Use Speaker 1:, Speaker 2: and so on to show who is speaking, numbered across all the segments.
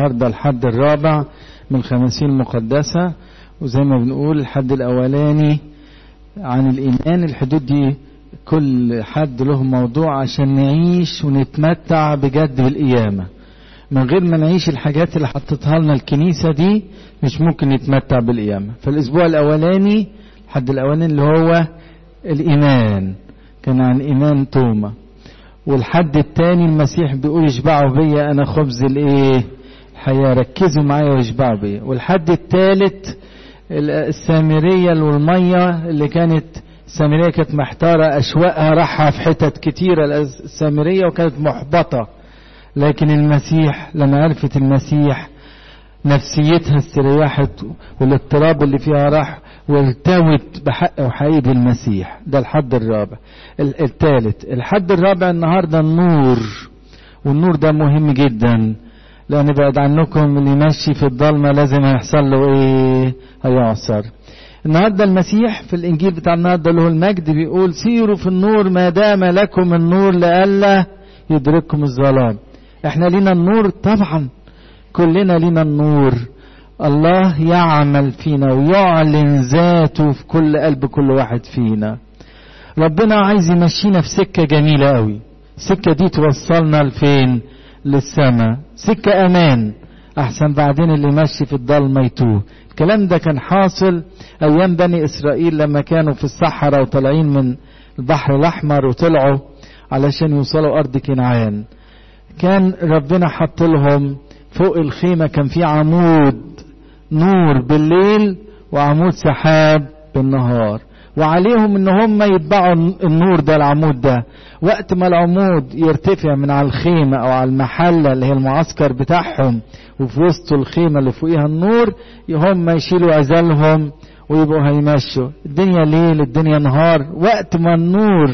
Speaker 1: النهاردة الحد الرابع من الخمسين المقدسة وزي ما بنقول الحد الأولاني عن الإيمان الحدود دي كل حد له موضوع عشان نعيش ونتمتع بجد بالقيامة من غير ما نعيش الحاجات اللي حطتها لنا الكنيسة دي مش ممكن نتمتع بالقيامة فالأسبوع الأولاني الحد الأولاني اللي هو الإيمان كان عن إيمان توما والحد التاني المسيح بيقول اشبعوا بيا أنا خبز الإيه الحياة ركزوا معايا واشبعوا بيا والحد التالت السامرية والمية اللي كانت السامرية كانت محتارة أشواقها راحة في حتت كتيرة السامرية وكانت محبطة لكن المسيح لما عرفت المسيح نفسيتها استريحت والاضطراب اللي فيها راح والتوت بحق وحقيقة المسيح ده الحد الرابع الثالث الحد الرابع النهاردة النور والنور ده مهم جدا لأن بعد عنكم اللي ماشي في الضلمة لازم هيحصل له ايه هيعصر النهاردة المسيح في الإنجيل بتاع النهاردة له المجد بيقول سيروا في النور ما دام لكم النور لئلا يدرككم الظلام احنا لينا النور طبعا كلنا لينا النور الله يعمل فينا ويعلن ذاته في كل قلب كل واحد فينا ربنا عايز يمشينا في سكة جميلة قوي السكة دي توصلنا لفين للسماء سكة أمان أحسن بعدين اللي ماشي في الضلمة يتوه الكلام ده كان حاصل أيام بني إسرائيل لما كانوا في الصحراء وطالعين من البحر الأحمر وطلعوا علشان يوصلوا أرض كنعان كان ربنا حط لهم فوق الخيمة كان في عمود نور بالليل وعمود سحاب بالنهار وعليهم ان هم يتبعوا النور ده العمود ده وقت ما العمود يرتفع من على الخيمة او على المحلة اللي هي المعسكر بتاعهم وفي وسط الخيمة اللي فوقيها النور هم يشيلوا عزالهم ويبقوا هيمشوا الدنيا ليل الدنيا نهار وقت ما النور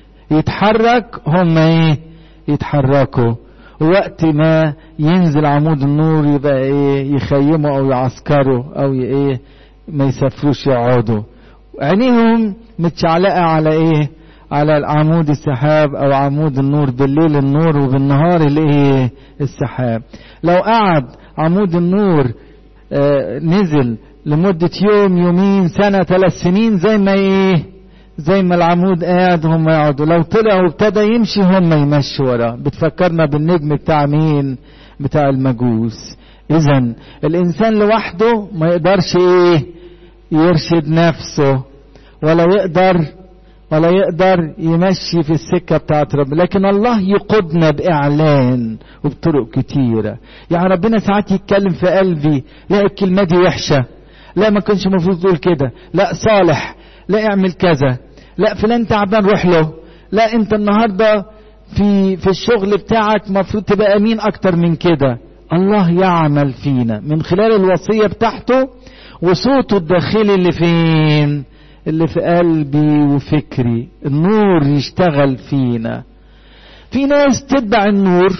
Speaker 1: يتحرك هم ايه يتحركوا ووقت ما ينزل عمود النور يبقى ايه يخيموا او يعسكروا او ايه ما يسافروش يقعدوا عينيهم متشعلقة على ايه على عمود السحاب او عمود النور بالليل النور وبالنهار الايه السحاب لو قعد عمود النور آه نزل لمدة يوم يومين سنة ثلاث سنين زي ما ايه زي ما العمود قاعد هم يقعدوا لو طلع وابتدى يمشي هم يمشوا وراه بتفكرنا بالنجم بتاع مين بتاع المجوس اذا الانسان لوحده ما يقدرش ايه يرشد نفسه ولا يقدر ولا يقدر يمشي في السكة بتاعت رب لكن الله يقودنا بإعلان وبطرق كتيرة يعني ربنا ساعات يتكلم في قلبي لا الكلمة دي وحشة لا ما كنش المفروض تقول كده لا صالح لا اعمل كذا لا فلان تعبان روح له لا انت النهارده في في الشغل بتاعك مفروض تبقى امين اكتر من كده الله يعمل فينا من خلال الوصيه بتاعته وصوته الداخلي اللي فين اللي في قلبي وفكري النور يشتغل فينا في ناس تتبع النور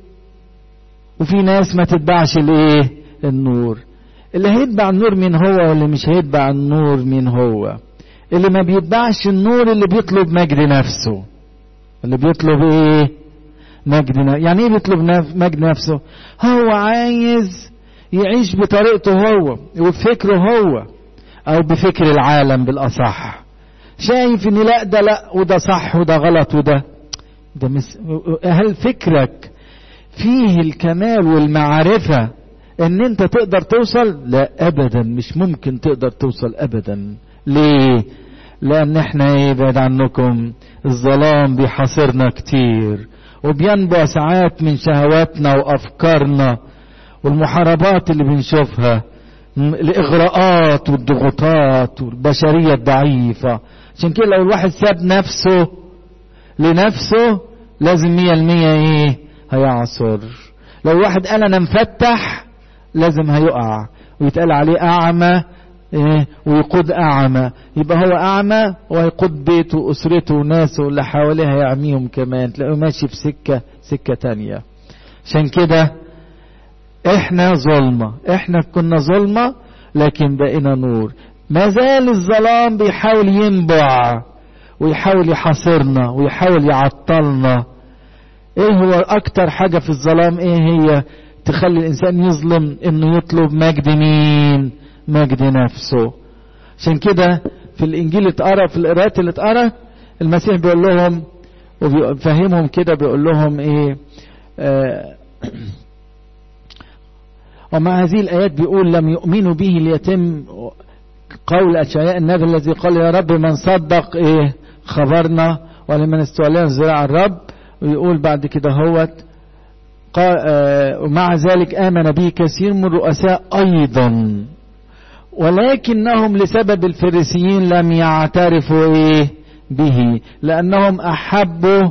Speaker 1: وفي ناس ما تتبعش الايه النور اللي هيتبع النور مين هو واللي مش هيتبع النور مين هو اللي ما بيتبعش النور اللي بيطلب مجد نفسه اللي بيطلب ايه مجد نفسه يعني ايه بيطلب نف... مجد نفسه هو عايز يعيش بطريقته هو وبفكره هو او بفكر العالم بالاصح شايف ان لا ده لا وده صح وده غلط وده ده مس... هل فكرك فيه الكمال والمعرفة ان انت تقدر توصل لا ابدا مش ممكن تقدر توصل ابدا ليه لان احنا ايه بعد عنكم الظلام بيحاصرنا كتير وبينبع ساعات من شهواتنا وافكارنا والمحاربات اللي بنشوفها الاغراءات والضغوطات والبشريه الضعيفه عشان كده لو الواحد ساب نفسه لنفسه لازم مية المية ايه هيعصر لو الواحد قال انا مفتح لازم هيقع ويتقال عليه اعمى إيه ويقود أعمى يبقى هو أعمى وهيقود بيته وأسرته وناسه اللي حواليه هيعميهم كمان تلاقيه ماشي في سكة سكة تانية عشان كده احنا ظلمة احنا كنا ظلمة لكن بقينا نور ما زال الظلام بيحاول ينبع ويحاول يحاصرنا ويحاول يعطلنا ايه هو اكتر حاجة في الظلام ايه هي تخلي الانسان يظلم انه يطلب مجد مين مجد نفسه عشان كده في الانجيل اللي اتقرا في القراءات اللي اتقرا المسيح بيقول لهم وبيفهمهم كده بيقول لهم ايه آه ومع هذه الايات بيقول لم يؤمنوا به ليتم قول اشعياء النبي الذي قال يا رب من صدق ايه خبرنا ولمن استولى ذراع الرب ويقول بعد كده هوت ومع ذلك آمن به كثير من الرؤساء أيضا ولكنهم لسبب الفريسيين لم يعترفوا إيه به لأنهم أحبوا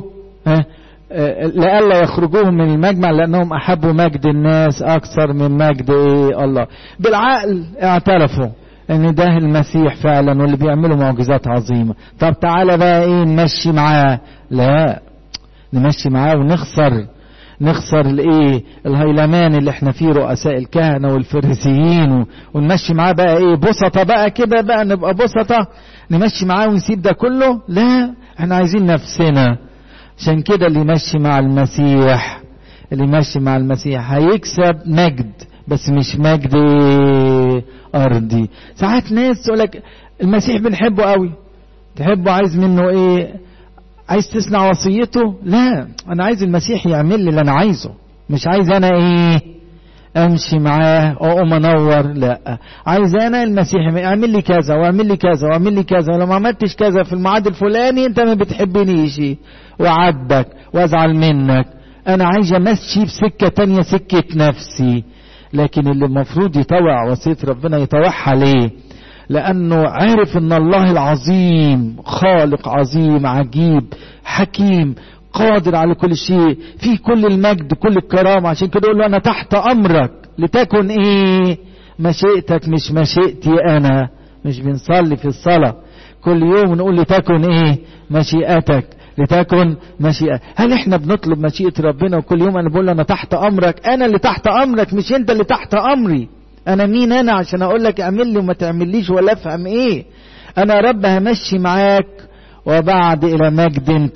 Speaker 1: لئلا يخرجوهم من المجمع لأنهم أحبوا مجد الناس أكثر من مجد إيه الله بالعقل اعترفوا ان ده المسيح فعلا واللي بيعملوا معجزات عظيمه طب تعالى بقى ايه نمشي معاه لا نمشي معاه ونخسر نخسر الايه الهيلمان اللي احنا فيه رؤساء الكهنه والفريسيين ونمشي معاه بقى ايه بسطه بقى كده بقى نبقى بسطه نمشي معاه ونسيب ده كله لا احنا عايزين نفسنا عشان كده اللي يمشي مع المسيح اللي يمشي مع المسيح هيكسب مجد بس مش مجد ارضي ساعات ناس تقول لك المسيح بنحبه قوي تحبه عايز منه ايه عايز تسمع وصيته لا انا عايز المسيح يعمل لي اللي انا عايزه مش عايز انا ايه امشي معاه اقوم انور لا عايز انا المسيح اعمل لي كذا واعمل لي كذا واعمل لي كذا ولو ما عملتش كذا في الميعاد الفلاني انت ما بتحبنيش وعاتبك وازعل منك انا عايز امشي بسكه تانية سكه نفسي لكن اللي المفروض يطوع وصيه ربنا يطوعها ليه لانه عارف ان الله العظيم خالق عظيم عجيب حكيم قادر على كل شيء فيه كل المجد كل الكرامة عشان كده يقول له انا تحت امرك لتكن ايه مشيئتك مش مشيئتي انا مش بنصلي في الصلاة كل يوم نقول لتكن ايه مشيئتك لتكن مشيئة هل احنا بنطلب مشيئة ربنا وكل يوم انا بقول له انا تحت امرك انا اللي تحت امرك مش انت اللي تحت امري انا مين انا عشان اقول لك اعمل لي وما تعمليش ولا افهم ايه انا يا رب همشي معاك وبعد الى مجد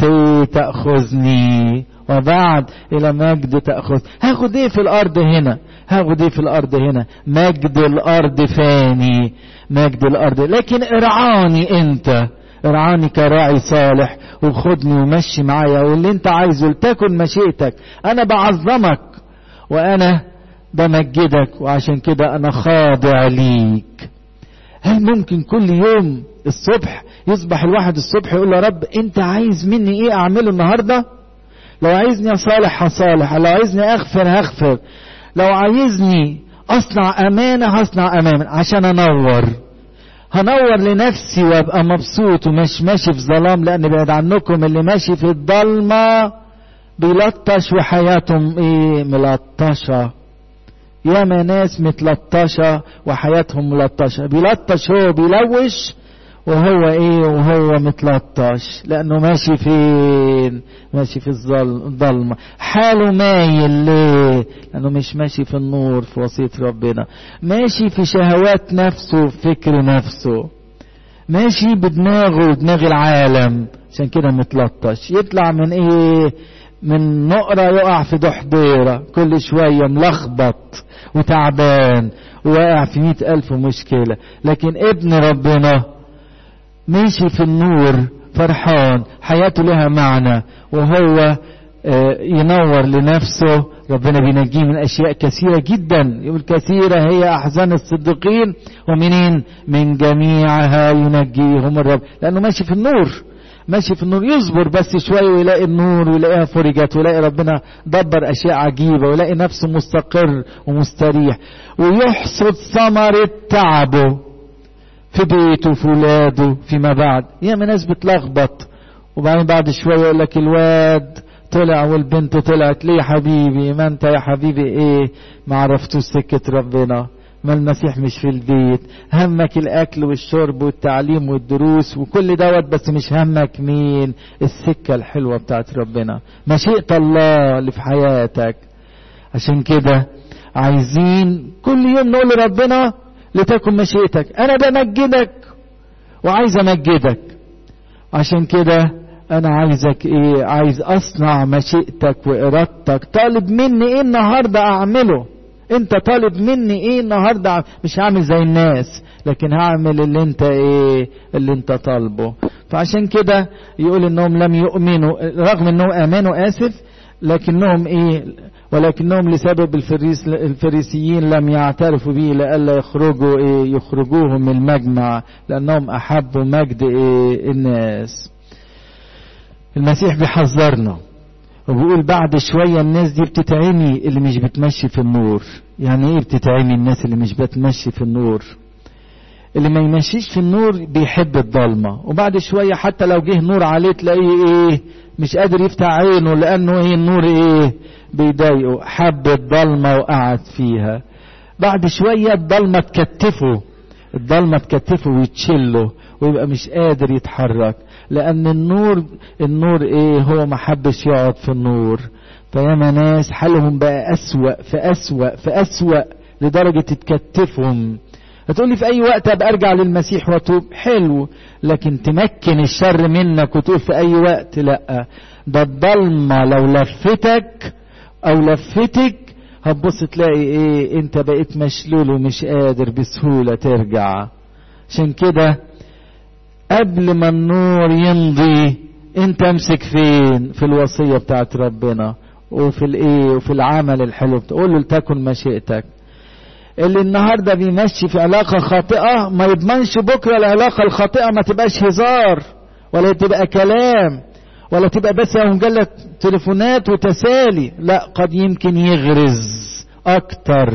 Speaker 1: تاخذني وبعد الى مجد تاخذ هاخد ايه في الارض هنا هاخد ايه في الارض هنا مجد الارض فاني مجد الارض لكن ارعاني انت ارعاني كراعي صالح وخدني ومشي معايا واللي انت عايزه لتكن مشيئتك انا بعظمك وانا بمجدك وعشان كده انا خاضع ليك هل ممكن كل يوم الصبح يصبح الواحد الصبح يقول يا رب انت عايز مني ايه اعمله النهارده لو عايزني اصالح هصالح لو عايزني اغفر هغفر لو عايزني اصنع امانه هصنع امانه عشان انور هنور لنفسي وابقى مبسوط ومش ماشي في ظلام لان بعد عنكم اللي ماشي في الضلمه بيلطش وحياتهم ايه ملطشه ياما ناس متلطشة وحياتهم ملطشة بيلطش هو بيلوش وهو ايه وهو متلطش لانه ماشي فين ماشي في الظلمة حاله مايل ليه لانه مش ماشي في النور في وصية ربنا ماشي في شهوات نفسه فكر نفسه ماشي بدماغه ودماغ العالم عشان كده متلطش يطلع من ايه من نقرة يقع في دحضيرة كل شوية ملخبط وتعبان وواقع في مئة ألف مشكلة لكن ابن ربنا ماشي في النور فرحان حياته لها معنى وهو ينور لنفسه ربنا بينجيه من أشياء كثيرة جدا يقول كثيرة هي أحزان الصديقين ومنين من جميعها ينجيهم الرب لأنه ماشي في النور ماشي في النور يصبر بس شوية ويلاقي النور ويلاقيها فرجت ويلاقي ربنا دبر أشياء عجيبة ويلاقي نفسه مستقر ومستريح ويحصد ثمرة تعبه في بيته في ولاده فيما بعد ياما ناس بتلخبط وبعدين بعد شوية يقول لك الواد طلع والبنت طلعت ليه يا حبيبي ما انت يا حبيبي ايه ما عرفتوش سكة ربنا ما المسيح مش في البيت همك الاكل والشرب والتعليم والدروس وكل دوت بس مش همك مين السكة الحلوة بتاعت ربنا مشيئة الله اللي في حياتك عشان كده عايزين كل يوم نقول لربنا لتكن مشيئتك انا بمجدك وعايز امجدك عشان كده انا عايزك ايه عايز اصنع مشيئتك وارادتك طالب مني ايه النهارده اعمله انت طالب مني ايه النهارده مش هعمل زي الناس لكن هعمل اللي انت ايه اللي انت طالبه فعشان كده يقول انهم لم يؤمنوا رغم انهم امنوا اسف لكنهم ايه ولكنهم لسبب الفريس الفريسيين لم يعترفوا به لئلا يخرجوا ايه يخرجوهم من المجمع لانهم احبوا مجد ايه الناس المسيح بيحذرنا وبيقول بعد شوية الناس دي بتتعمي اللي مش بتمشي في النور يعني ايه بتتعمي الناس اللي مش بتمشي في النور اللي ما يمشيش في النور بيحب الضلمة وبعد شوية حتى لو جه نور عليه تلاقيه ايه مش قادر يفتح عينه لانه ايه النور ايه بيضايقه حب الضلمة وقعد فيها بعد شوية الضلمة تكتفه الضلمة تكتفه ويتشله ويبقى مش قادر يتحرك لأن النور النور إيه هو ما حبش يقعد في النور فياما ناس حالهم بقى أسوأ في أسوأ في أسوأ لدرجة تكتفهم هتقولي في أي وقت أبقى أرجع للمسيح وأتوب حلو لكن تمكن الشر منك وتقول في أي وقت لأ ده الضلمة لو لفتك أو لفتك هتبص تلاقي ايه انت بقيت مشلول ومش قادر بسهولة ترجع عشان كده قبل ما النور يمضي انت امسك فين في الوصية بتاعت ربنا وفي الايه وفي العمل الحلو تقول له لتكن مشيئتك اللي النهاردة بيمشي في علاقة خاطئة ما يضمنش بكرة العلاقة الخاطئة ما تبقاش هزار ولا تبقى كلام ولا تبقى بس مجلة تليفونات وتسالي لا قد يمكن يغرز اكتر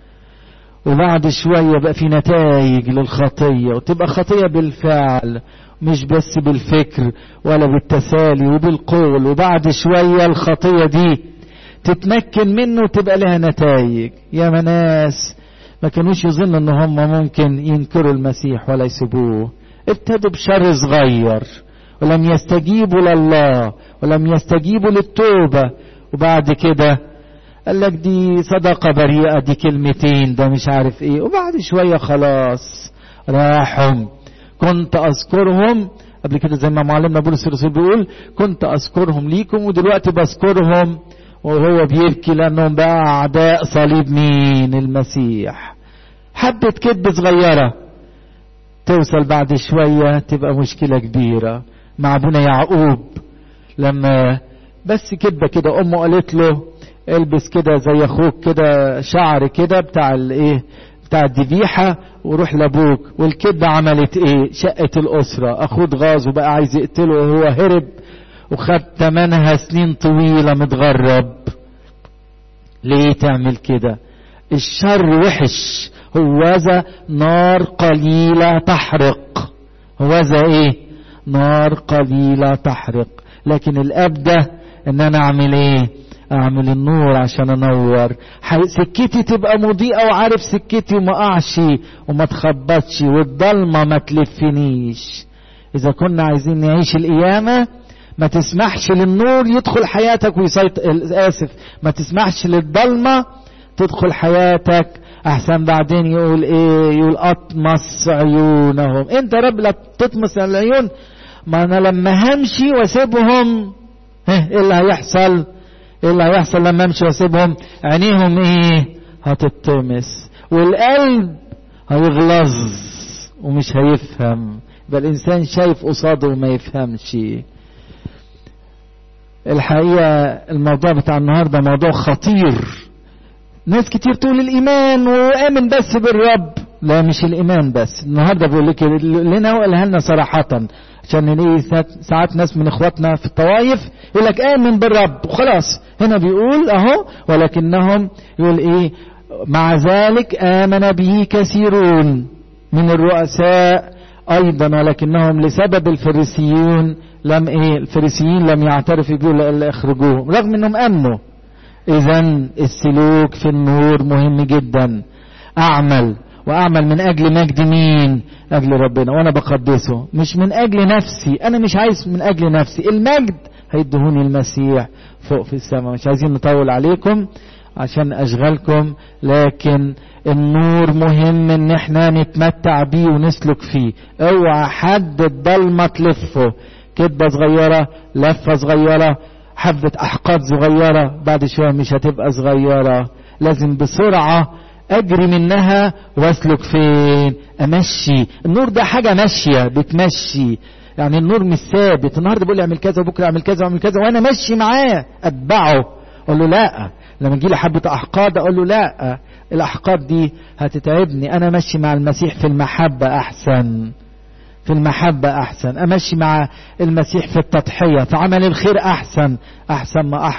Speaker 1: وبعد شوية بقى في نتائج للخطية وتبقى خطية بالفعل مش بس بالفكر ولا بالتسالي وبالقول وبعد شوية الخطية دي تتمكن منه وتبقى لها نتائج يا ناس ما كانوش يظنوا ان هم ممكن ينكروا المسيح ولا يسيبوه ابتدوا بشر صغير ولم يستجيبوا لله ولم يستجيبوا للتوبة وبعد كده قال لك دي صدقة بريئة دي كلمتين ده مش عارف ايه وبعد شوية خلاص راحوا كنت اذكرهم قبل كده زي ما معلمنا بولس الرسول بيقول كنت اذكرهم ليكم ودلوقتي بذكرهم وهو بيبكي لانهم بقى اعداء صليب مين المسيح حبة كذب صغيرة توصل بعد شوية تبقى مشكلة كبيرة مع ابونا يعقوب لما بس كدبة كده امه قالت له البس كده زي اخوك كده شعر كده بتاع الايه بتاع الذبيحة وروح لابوك والكدبة عملت ايه شقت الاسرة اخوه اتغاظ وبقى عايز يقتله وهو هرب وخد تمنها سنين طويلة متغرب ليه تعمل كده الشر وحش هوذا نار قليلة تحرق هوذا ايه نار قليلة تحرق لكن الاب ده ان انا اعمل ايه اعمل النور عشان انور سكتي تبقى مضيئة وعارف سكتي وما اقعش وما تخبطش والضلمة ما تلفنيش اذا كنا عايزين نعيش القيامة ما تسمحش للنور يدخل حياتك ويسيطر اسف ما تسمحش للضلمة تدخل حياتك احسن بعدين يقول ايه يقول اطمس عيونهم انت رب لا تطمس العيون ما انا لما همشي واسيبهم ايه اللي هيحصل ايه اللي هيحصل لما امشي واسيبهم عينيهم ايه هتطمس والقلب هيغلظ ومش هيفهم يبقى الانسان شايف قصاده وما يفهمش الحقيقة الموضوع بتاع النهاردة موضوع خطير ناس كتير تقول الإيمان وآمن بس بالرب لا مش الإيمان بس النهاردة بقول لك لنا وقالها لنا صراحة عشان ايه ساعات ناس من اخواتنا في الطوائف يقول لك آمن بالرب وخلاص هنا بيقول اهو ولكنهم يقول ايه مع ذلك آمن به كثيرون من الرؤساء أيضا ولكنهم لسبب الفريسيون لم ايه الفريسيين لم يعترفوا به الا اخرجوهم رغم انهم امنوا اذا السلوك في النور مهم جدا اعمل واعمل من اجل مجد مين اجل ربنا وانا بقدسه مش من اجل نفسي انا مش عايز من اجل نفسي المجد هيدهوني المسيح فوق في السماء مش عايزين نطول عليكم عشان اشغلكم لكن النور مهم ان احنا نتمتع بيه ونسلك فيه اوعى حد الضلمه تلفه كدبة صغيرة لفة صغيرة حبة أحقاد صغيرة بعد شوية مش هتبقى صغيرة لازم بسرعة أجري منها وأسلك فين أمشي النور ده حاجة ماشية بتمشي يعني النور مش ثابت النهارده بيقول لي اعمل كذا وبكره اعمل كذا واعمل كذا وانا ماشي معاه اتبعه اقول له لا لما تجي لي حبه احقاد اقول له لا الاحقاد دي هتتعبني انا ماشي مع المسيح في المحبه احسن في المحبة أحسن أمشي مع المسيح في التضحية في عمل الخير أحسن أحسن ما